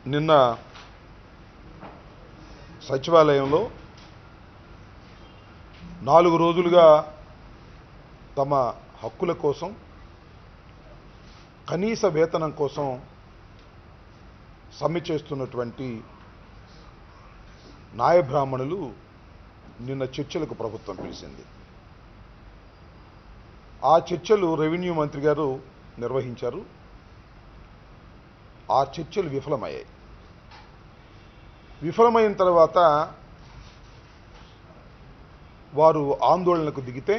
నిన్న సచివాలయంలో నాలుగు రోజులుగా తమ హక్కుల కోసం కనీస వేతనం కోసం సమ్మె చేస్తున్నటువంటి నాయబ్రాహ్మణులు నిన్న చర్చలకు ప్రభుత్వం పిలిచింది ఆ చర్చలు రెవెన్యూ మంత్రి గారు నిర్వహించారు ఆ చర్చలు విఫలమయ్యాయి విఫలమైన తర్వాత వారు ఆందోళనకు దిగితే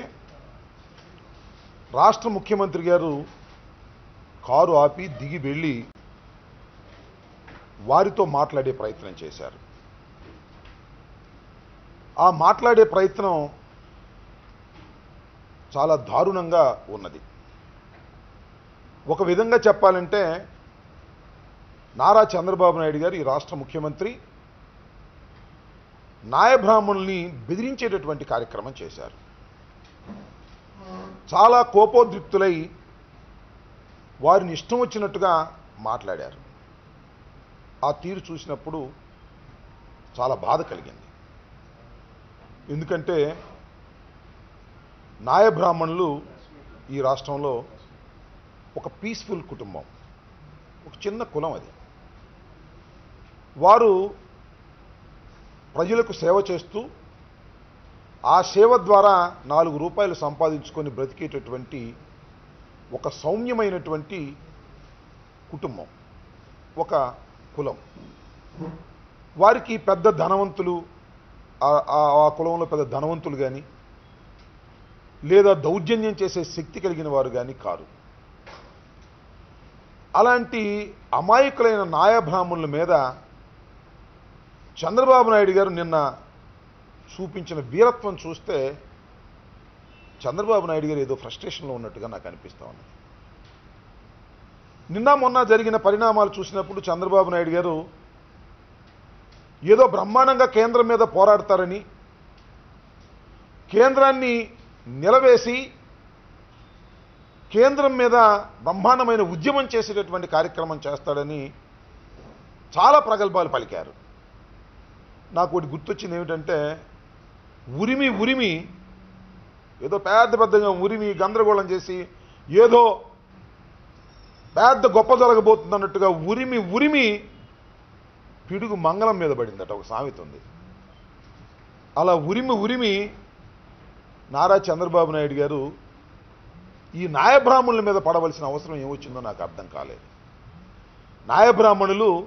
రాష్ట్ర ముఖ్యమంత్రి గారు కారు ఆపి దిగి వెళ్ళి వారితో మాట్లాడే ప్రయత్నం చేశారు ఆ మాట్లాడే ప్రయత్నం చాలా దారుణంగా ఉన్నది ఒక విధంగా చెప్పాలంటే నారా చంద్రబాబు నాయుడు గారు ఈ రాష్ట్ర ముఖ్యమంత్రి నాయబ్రాహ్మణుల్ని బెదిరించేటటువంటి కార్యక్రమం చేశారు చాలా కోపోద్రిక్తులై వారిని ఇష్టం వచ్చినట్టుగా మాట్లాడారు ఆ తీరు చూసినప్పుడు చాలా బాధ కలిగింది ఎందుకంటే నాయబ్రాహ్మణులు ఈ రాష్ట్రంలో ఒక పీస్ఫుల్ కుటుంబం ఒక చిన్న కులం అది వారు ప్రజలకు సేవ చేస్తూ ఆ సేవ ద్వారా నాలుగు రూపాయలు సంపాదించుకొని బ్రతికేటటువంటి ఒక సౌమ్యమైనటువంటి కుటుంబం ఒక కులం వారికి పెద్ద ధనవంతులు ఆ- ఆ- ఆ కులంలో పెద్ద ధనవంతులు కానీ లేదా దౌర్జన్యం చేసే శక్తి కలిగిన వారు కానీ కారు అలాంటి అమాయకులైన నాయబ్రాహ్మణుల మీద చంద్రబాబు నాయుడు గారు నిన్న చూపించిన వీరత్వం చూస్తే చంద్రబాబు నాయుడు గారు ఏదో ఫ్రస్ట్రేషన్లో ఉన్నట్టుగా నాకు అనిపిస్తా ఉంది నిన్న మొన్న జరిగిన పరిణామాలు చూసినప్పుడు చంద్రబాబు నాయుడు గారు ఏదో బ్రహ్మాండంగా కేంద్రం మీద పోరాడతారని కేంద్రాన్ని నిలవేసి కేంద్రం మీద బ్రహ్మాండమైన ఉద్యమం చేసేటటువంటి కార్యక్రమం చేస్తాడని చాలా ప్రగల్భాలు పలికారు నాకు ఒకటి గుర్తొచ్చింది ఏమిటంటే ఉరిమి ఉరిమి ఏదో పెద్ద పెద్దగా ఉరిమి గందరగోళం చేసి ఏదో పెద్ద గొప్ప జరగబోతుంది అన్నట్టుగా ఉరిమి ఉరిమి పిడుగు మంగళం మీద పడిందట ఒక సామెత ఉంది అలా ఉరిమి ఉరిమి నారా చంద్రబాబు నాయుడు గారు ఈ నాయబ్రాహ్మణుల మీద పడవలసిన అవసరం ఏమొచ్చిందో నాకు అర్థం కాలేదు నాయబ్రాహ్మణులు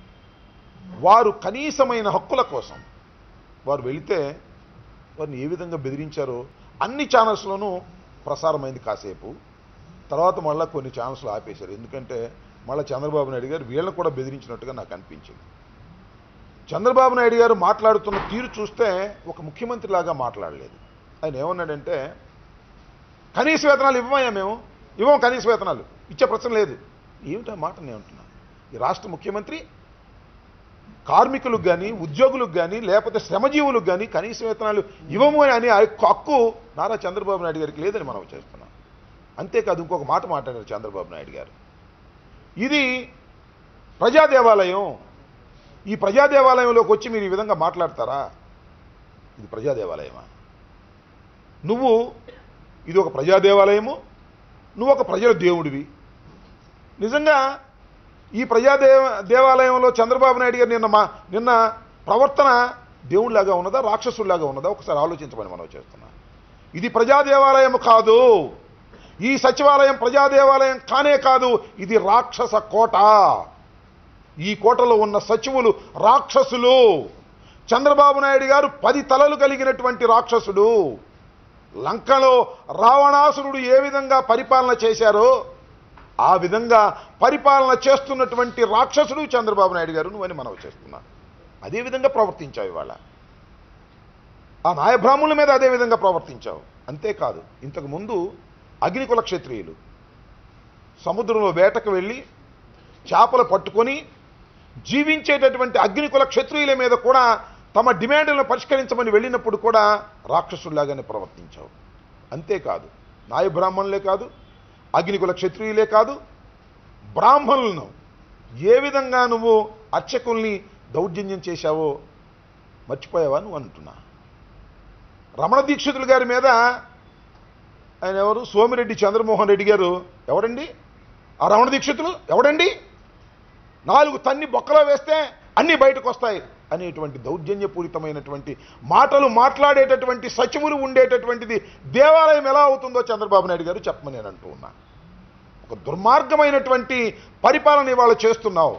వారు కనీసమైన హక్కుల కోసం వారు వెళితే వారిని ఏ విధంగా బెదిరించారో అన్ని ఛానల్స్లోనూ ప్రసారమైంది కాసేపు తర్వాత మళ్ళీ కొన్ని ఛానల్స్లో ఆపేశారు ఎందుకంటే మళ్ళీ చంద్రబాబు నాయుడు గారు వీళ్ళని కూడా బెదిరించినట్టుగా నాకు అనిపించింది చంద్రబాబు నాయుడు గారు మాట్లాడుతున్న తీరు చూస్తే ఒక ముఖ్యమంత్రిలాగా మాట్లాడలేదు ఆయన ఏమన్నాడంటే కనీస వేతనాలు ఇవ్వమయ్యా మేము ఇవ్వం కనీస వేతనాలు ఇచ్చే ప్రశ్న లేదు ఏమిటా మాట నేను అంటున్నా ఈ రాష్ట్ర ముఖ్యమంత్రి కార్మికులకు కానీ ఉద్యోగులకు కానీ లేకపోతే శ్రమజీవులకు కానీ కనీస వేతనాలు ఇవ్వము అని ఆ యొక్క హక్కు నారా చంద్రబాబు నాయుడు గారికి లేదని మనం చేస్తున్నాం అంతేకాదు ఇంకొక మాట మాట్లాడారు చంద్రబాబు నాయుడు గారు ఇది ప్రజా దేవాలయం ఈ ప్రజా దేవాలయంలోకి వచ్చి మీరు ఈ విధంగా మాట్లాడతారా ఇది ప్రజా దేవాలయమా నువ్వు ఇది ఒక ప్రజా దేవాలయము నువ్వు ఒక ప్రజల దేవుడివి నిజంగా ఈ ప్రజా దేవ దేవాలయంలో చంద్రబాబు నాయుడు గారు నిన్న మా నిన్న ప్రవర్తన దేవుడిలాగా ఉన్నదా రాక్షసుడిలాగా ఉన్నదా ఒకసారి ఆలోచించమని మనం చేస్తున్నా ఇది ప్రజా దేవాలయం కాదు ఈ సచివాలయం ప్రజా దేవాలయం కానే కాదు ఇది రాక్షస కోట ఈ కోటలో ఉన్న సచివులు రాక్షసులు చంద్రబాబు నాయుడు గారు పది తలలు కలిగినటువంటి రాక్షసుడు లంకలో రావణాసురుడు ఏ విధంగా పరిపాలన చేశారో ఆ విధంగా పరిపాలన చేస్తున్నటువంటి రాక్షసుడు చంద్రబాబు నాయుడు గారు నువ్వని మనవి చేస్తున్నా అదే విధంగా ప్రవర్తించావు ఇవాళ ఆ నాయబ్రాహ్మణుల మీద అదే విధంగా ప్రవర్తించావు అంతేకాదు ఇంతకు ముందు అగ్నికుల క్షత్రియులు సముద్రంలో వేటకు వెళ్ళి చేపలు పట్టుకొని జీవించేటటువంటి అగ్నికుల క్షత్రియుల మీద కూడా తమ డిమాండ్లను పరిష్కరించమని వెళ్ళినప్పుడు కూడా రాక్షసుల్లాగానే ప్రవర్తించావు అంతేకాదు నాయ బ్రాహ్మణులే కాదు అగ్నికుల క్షత్రియులే కాదు బ్రాహ్మణులను ఏ విధంగా నువ్వు అర్చకుల్ని దౌర్జన్యం చేశావో మర్చిపోయావా నువ్వు అంటున్నా రమణ దీక్షితులు గారి మీద ఆయన ఎవరు సోమిరెడ్డి చంద్రమోహన్ రెడ్డి గారు ఎవరండి ఆ రమణ దీక్షితులు ఎవడండి నాలుగు తన్ని బొక్కలో వేస్తే అన్నీ బయటకు వస్తాయి అనేటువంటి దౌర్జన్యపూరితమైనటువంటి మాటలు మాట్లాడేటటువంటి సచివులు ఉండేటటువంటిది దేవాలయం ఎలా అవుతుందో చంద్రబాబు నాయుడు గారు చెప్పమని నేను అంటూ ఉన్నా ఒక దుర్మార్గమైనటువంటి పరిపాలన ఇవాళ చేస్తున్నావు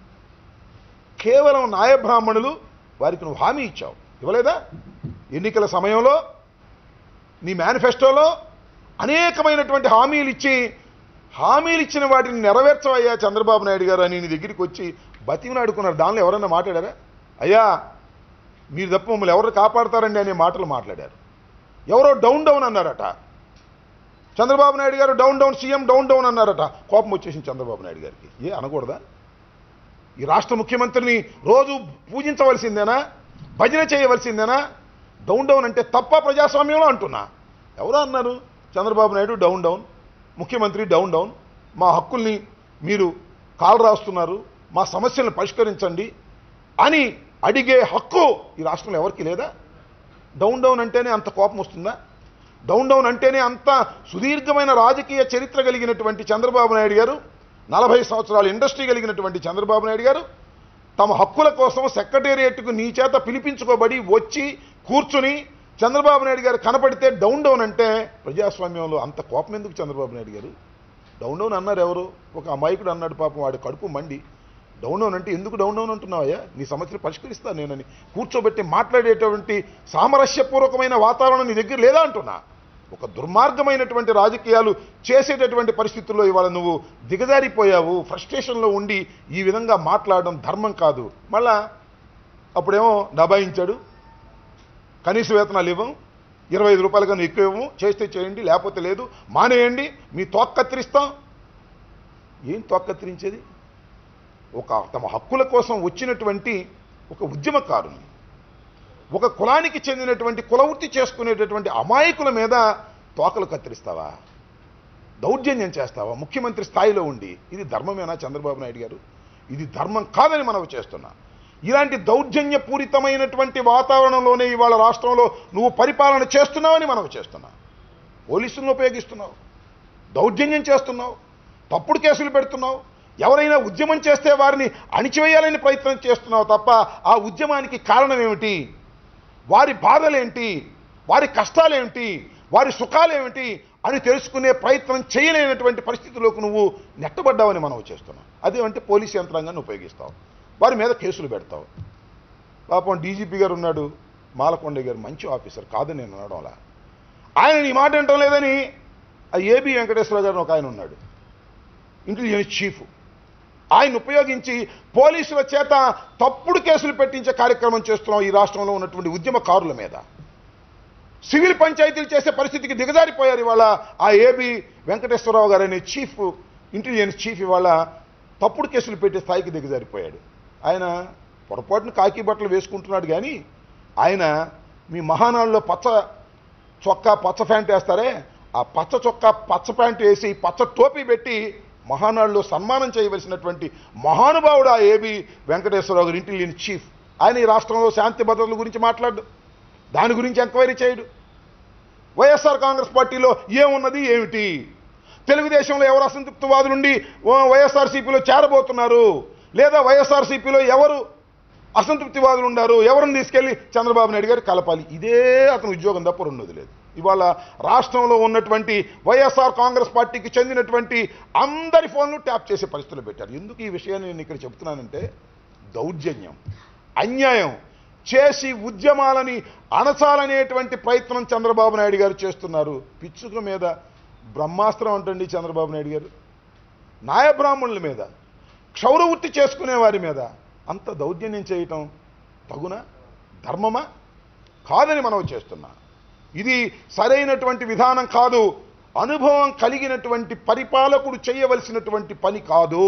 కేవలం నాయబ్రాహ్మణులు వారికి నువ్వు హామీ ఇచ్చావు ఇవ్వలేదా ఎన్నికల సమయంలో నీ మేనిఫెస్టోలో అనేకమైనటువంటి హామీలు ఇచ్చి హామీలు ఇచ్చిన వాటిని నెరవేర్చవయ్యా చంద్రబాబు నాయుడు గారు అని నీ దగ్గరికి వచ్చి బతిమని అడుకున్నారు దానిలో ఎవరన్నా మాట్లాడారా అయ్యా మీరు తప్ప మమ్మల్ని ఎవరు కాపాడతారండి అనే మాటలు మాట్లాడారు ఎవరో డౌన్ డౌన్ అన్నారట చంద్రబాబు నాయుడు గారు down down CM down down అన్నారట కోపం వచ్చేసింది చంద్రబాబు నాయుడు గారికి ఏ అనకూడదా ఈ రాష్ట్ర ముఖ్యమంత్రిని రోజు పూజించవలసిందేనా భజన చేయవలసిందేనా డౌన్ డౌన్ అంటే తప్ప ప్రజాస్వామ్యంలో అంటున్నా ఎవరో అన్నారు చంద్రబాబు నాయుడు డౌన్ డౌన్ ముఖ్యమంత్రి డౌన్ డౌన్ మా హక్కుల్ని మీరు కాలు రాస్తున్నారు మా సమస్యలను పరిష్కరించండి అని అడిగే హక్కు ఈ రాష్ట్రంలో ఎవరికి లేదా డౌన్ డౌన్ అంటేనే అంత కోపం వస్తుందా డౌన్ డౌన్ అంటేనే అంత సుదీర్ఘమైన రాజకీయ చరిత్ర కలిగినటువంటి చంద్రబాబు నాయుడు గారు నలభై సంవత్సరాల ఇండస్ట్రీ కలిగినటువంటి చంద్రబాబు నాయుడు గారు తమ హక్కుల కోసం సెక్రటేరియట్కు నీ చేత పిలిపించుకోబడి వచ్చి కూర్చుని చంద్రబాబు నాయుడు గారు కనపడితే డౌన్ డౌన్ అంటే ప్రజాస్వామ్యంలో అంత కోపం ఎందుకు చంద్రబాబు నాయుడు గారు డౌన్ డౌన్ అన్నారు ఎవరు ఒక అమాయకుడు అన్నాడు పాపం వాడి కడుపు మండి డౌన్ డౌన్ అంటే ఎందుకు డౌన్ డౌన్ అంటున్నావయ్యా నీ సమస్యలు పరిష్కరిస్తాను నేనని కూర్చోబెట్టి మాట్లాడేటువంటి సామరస్యపూర్వకమైన వాతావరణం నీ దగ్గర లేదా అంటున్నా ఒక దుర్మార్గమైనటువంటి రాజకీయాలు చేసేటటువంటి పరిస్థితుల్లో ఇవాళ నువ్వు దిగజారిపోయావు ఫ్రస్ట్రేషన్లో ఉండి ఈ విధంగా మాట్లాడడం ధర్మం కాదు మళ్ళా అప్పుడేమో దబాయించాడు కనీస వేతనాలు ఇవ్వం ఇరవై ఐదు రూపాయలు కన్నా ఎక్కువ ఇవ్వము చేస్తే చేయండి లేకపోతే లేదు మానేయండి మీ తోక కత్తిరిస్తాం ఏం తోక కత్తిరించేది ఒక తమ హక్కుల కోసం వచ్చినటువంటి ఒక ఉద్యమకారుని ఒక కులానికి చెందినటువంటి కులవృత్తి చేసుకునేటటువంటి అమాయకుల మీద తోకలు కత్తిరిస్తావా దౌర్జన్యం చేస్తావా ముఖ్యమంత్రి స్థాయిలో ఉండి ఇది ధర్మమేనా చంద్రబాబు నాయుడు గారు ఇది ధర్మం కాదని మనవి చేస్తున్నా ఇలాంటి దౌర్జన్యపూరితమైనటువంటి వాతావరణంలోనే ఇవాళ రాష్ట్రంలో నువ్వు పరిపాలన చేస్తున్నావని మనవి చేస్తున్నా పోలీసులను ఉపయోగిస్తున్నావు దౌర్జన్యం చేస్తున్నావు తప్పుడు కేసులు పెడుతున్నావు ఎవరైనా ఉద్యమం చేస్తే వారిని అణిచివేయాలని ప్రయత్నం చేస్తున్నావు తప్ప ఆ ఉద్యమానికి కారణం ఏమిటి వారి బాధలేంటి వారి కష్టాలేమిటి వారి సుఖాలేమిటి అని తెలుసుకునే ప్రయత్నం చేయలేనటువంటి పరిస్థితిలోకి నువ్వు నెట్టబడ్డావని మనం చేస్తున్నాం అదేమంటే పోలీస్ యంత్రాంగాన్ని ఉపయోగిస్తావు వారి మీద కేసులు పెడతావు పాపం డీజీపీ గారు ఉన్నాడు మాలకొండ గారు మంచి ఆఫీసర్ కాదని నేను అనడం అలా ఆయన నీ మాట వినటం లేదని ఆ ఏబి వెంకటేశ్వర గారు ఒక ఆయన ఉన్నాడు ఇంటెలిజెన్స్ చీఫ్ ఆయన ఉపయోగించి పోలీసుల చేత తప్పుడు కేసులు పెట్టించే కార్యక్రమం చేస్తున్నాం ఈ రాష్ట్రంలో ఉన్నటువంటి ఉద్యమకారుల మీద సివిల్ పంచాయతీలు చేసే పరిస్థితికి దిగజారిపోయారు ఇవాళ ఆ ఏబి వెంకటేశ్వరరావు గారు అనే చీఫ్ ఇంటెలిజెన్స్ చీఫ్ ఇవాళ తప్పుడు కేసులు పెట్టే స్థాయికి దిగజారిపోయాడు ఆయన పొరపాటున కాకి బట్టలు వేసుకుంటున్నాడు కానీ ఆయన మీ మహానాడులో పచ్చ చొక్కా పచ్చ ప్యాంట్ వేస్తారే ఆ పచ్చ చొక్కా పచ్చ ప్యాంట్ వేసి పచ్చ టోపీ పెట్టి మహానాడులో సన్మానం చేయవలసినటువంటి మహానుభావుడు ఆ ఏబి వెంకటేశ్వరరావు గారు ఇంటెలిజెన్స్ చీఫ్ ఆయన ఈ రాష్ట్రంలో శాంతి భద్రతల గురించి మాట్లాడు దాని గురించి ఎంక్వైరీ చేయడు వైఎస్ఆర్ కాంగ్రెస్ పార్టీలో ఏమున్నది ఏమిటి తెలుగుదేశంలో ఎవరు అసంతృప్తివాదులుండి వైఎస్ఆర్సీపీలో చేరబోతున్నారు లేదా వైఎస్ఆర్సీపీలో ఎవరు అసంతృప్తివాదులు ఉన్నారు ఎవరిని తీసుకెళ్లి చంద్రబాబు నాయుడు గారు కలపాలి ఇదే అతని ఉద్యోగం తప్ప రెండోది లేదు ఇవాళ రాష్ట్రంలో ఉన్నటువంటి వైఎస్ఆర్ కాంగ్రెస్ పార్టీకి చెందినటువంటి అందరి ఫోన్లు ట్యాప్ చేసే పరిస్థితులు పెట్టారు ఎందుకు ఈ విషయాన్ని నేను ఇక్కడ చెప్తున్నానంటే దౌర్జన్యం అన్యాయం చేసి ఉద్యమాలని అణచాలనేటువంటి ప్రయత్నం చంద్రబాబు నాయుడు గారు చేస్తున్నారు పిచ్చుక మీద బ్రహ్మాస్త్రం అంటండి చంద్రబాబు నాయుడు గారు నాయబ్రాహ్మణుల మీద క్షౌరవృత్తి చేసుకునే వారి మీద అంత దౌర్జన్యం చేయటం తగునా ధర్మమా కాదని మనం చేస్తున్నా ఇది సరైనటువంటి విధానం కాదు అనుభవం కలిగినటువంటి పరిపాలకుడు చేయవలసినటువంటి పని కాదు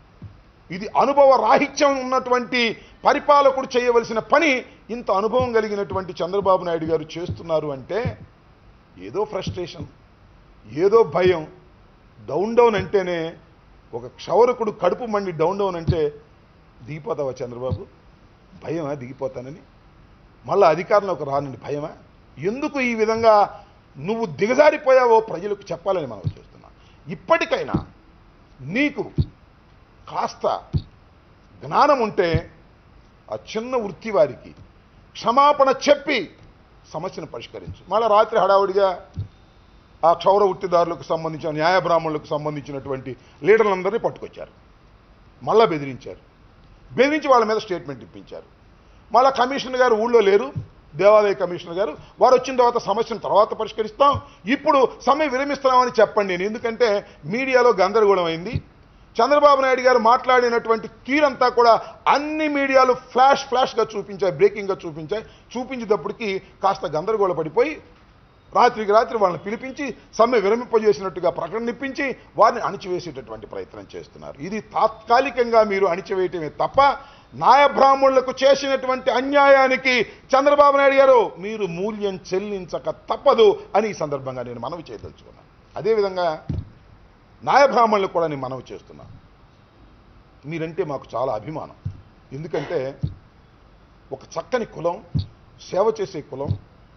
ఇది అనుభవ రాహిత్యం ఉన్నటువంటి పరిపాలకుడు చేయవలసిన పని ఇంత అనుభవం కలిగినటువంటి చంద్రబాబు నాయుడు గారు చేస్తున్నారు అంటే ఏదో ఫ్రస్ట్రేషన్ ఏదో భయం డౌన్ డౌన్ అంటేనే ఒక క్షౌరకుడు కడుపు మండి డౌన్ డౌన్ అంటే దిగిపోతావా చంద్రబాబు భయమా దిగిపోతానని మళ్ళా అధికారంలోకి రానని భయమా ఎందుకు ఈ విధంగా నువ్వు దిగజారిపోయావో ప్రజలకు చెప్పాలని మనం చేస్తున్నాం ఇప్పటికైనా నీకు కాస్త జ్ఞానం ఉంటే ఆ చిన్న వృత్తి వారికి క్షమాపణ చెప్పి సమస్యను పరిష్కరించు మళ్ళీ రాత్రి హడావుడిగా ఆ క్షౌర వృత్తిదారులకు సంబంధించిన న్యాయ బ్రాహ్మణులకు సంబంధించినటువంటి లీడర్లందరినీ పట్టుకొచ్చారు మళ్ళా బెదిరించారు బెదిరించి వాళ్ళ మీద స్టేట్మెంట్ ఇప్పించారు మళ్ళా కమిషనర్ గారు ఊళ్ళో లేరు దేవాదాయ కమిషనర్ గారు వారు వచ్చిన తర్వాత సమస్యను తర్వాత పరిష్కరిస్తాం ఇప్పుడు సమయం విరమిస్తున్నామని చెప్పండి నేను ఎందుకంటే మీడియాలో గందరగోళం అయింది చంద్రబాబు నాయుడు గారు మాట్లాడినటువంటి తీరంతా కూడా అన్ని మీడియాలు ఫ్లాష్ ఫ్లాష్గా చూపించాయి బ్రేకింగ్గా చూపించాయి చూపించేటప్పటికి కాస్త గందరగోళ పడిపోయి రాత్రికి రాత్రి వాళ్ళని పిలిపించి సమ్మె విరమింపజేసినట్టుగా ప్రకటన ఇప్పించి వారిని అణిచివేసేటటువంటి ప్రయత్నం చేస్తున్నారు ఇది తాత్కాలికంగా మీరు అణిచివేయటమే తప్ప నాయబ్రాహ్మణులకు చేసినటువంటి అన్యాయానికి చంద్రబాబు నాయుడు గారు మీరు మూల్యం చెల్లించక తప్పదు అని ఈ సందర్భంగా నేను మనవి చేయదలుచుకున్నాను అదేవిధంగా నాయబ్రాహ్మణులకు కూడా నేను మనవి చేస్తున్నాను మీరంటే మాకు చాలా అభిమానం ఎందుకంటే ఒక చక్కని కులం సేవ చేసే కులం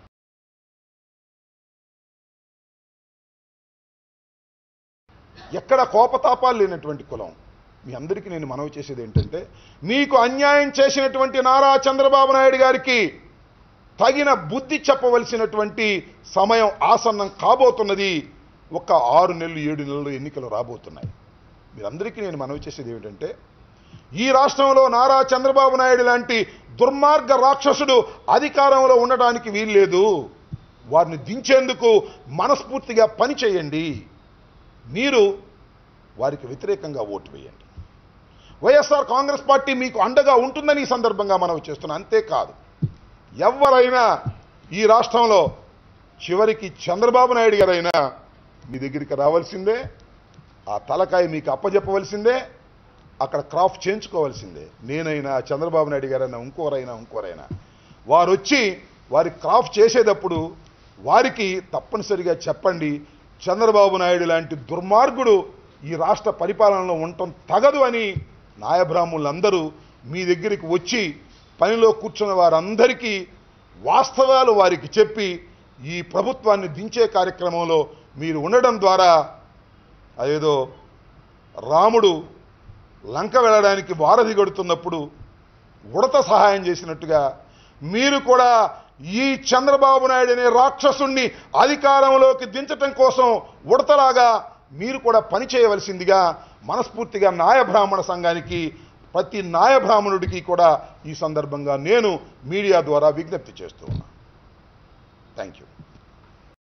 ఎక్కడ కోపతాపాలు లేనటువంటి కులం మీ అందరికీ నేను మనవి చేసేది ఏంటంటే మీకు అన్యాయం చేసినటువంటి నారా చంద్రబాబు నాయుడు గారికి తగిన బుద్ధి చెప్పవలసినటువంటి సమయం ఆసన్నం కాబోతున్నది ఒక ఆరు నెలలు ఏడు నెలలు ఎన్నికలు రాబోతున్నాయి మీరందరికీ నేను మనవి చేసేది ఏమిటంటే ఈ రాష్ట్రంలో నారా చంద్రబాబు నాయుడు లాంటి దుర్మార్గ రాక్షసుడు అధికారంలో ఉండడానికి వీల్లేదు వారిని దించేందుకు మనస్ఫూర్తిగా పని చేయండి మీరు వారికి వ్యతిరేకంగా ఓటు వేయండి వైఎస్ఆర్ కాంగ్రెస్ పార్టీ మీకు అండగా ఉంటుందని ఈ సందర్భంగా మనం చేస్తున్నాం అంతేకాదు ఎవరైనా ఈ రాష్ట్రంలో చివరికి చంద్రబాబు నాయుడు గారైనా మీ దగ్గరికి రావాల్సిందే ఆ తలకాయ మీకు అప్పజెప్పవలసిందే అక్కడ క్రాఫ్ట్ చేయించుకోవాల్సిందే నేనైనా చంద్రబాబు నాయుడు గారైనా ఇంకోరైనా ఇంకోరైనా వారు వచ్చి వారి క్రాఫ్ట్ చేసేటప్పుడు వారికి తప్పనిసరిగా చెప్పండి చంద్రబాబు నాయుడు లాంటి దుర్మార్గుడు ఈ రాష్ట్ర పరిపాలనలో ఉండటం తగదు అని నాయబ్రాహ్మణులందరూ మీ దగ్గరికి వచ్చి పనిలో కూర్చున్న వారందరికీ వాస్తవాలు వారికి చెప్పి ఈ ప్రభుత్వాన్ని దించే కార్యక్రమంలో మీరు ఉండడం ద్వారా అదేదో రాముడు లంక వెళ్ళడానికి వారధి గడుతున్నప్పుడు ఉడత సహాయం చేసినట్టుగా మీరు కూడా ఈ చంద్రబాబు నాయుడు అనే రాక్షసుణ్ణి అధికారంలోకి దించటం కోసం ఉడతలాగా మీరు కూడా పని చేయవలసిందిగా మనస్ఫూర్తిగా నాయ బ్రాహ్మణ సంఘానికి ప్రతి నాయ బ్రాహ్మణుడికి కూడా ఈ సందర్భంగా నేను మీడియా ద్వారా విజ్ఞప్తి చేస్తూ ఉన్నా థ్యాంక్ యూ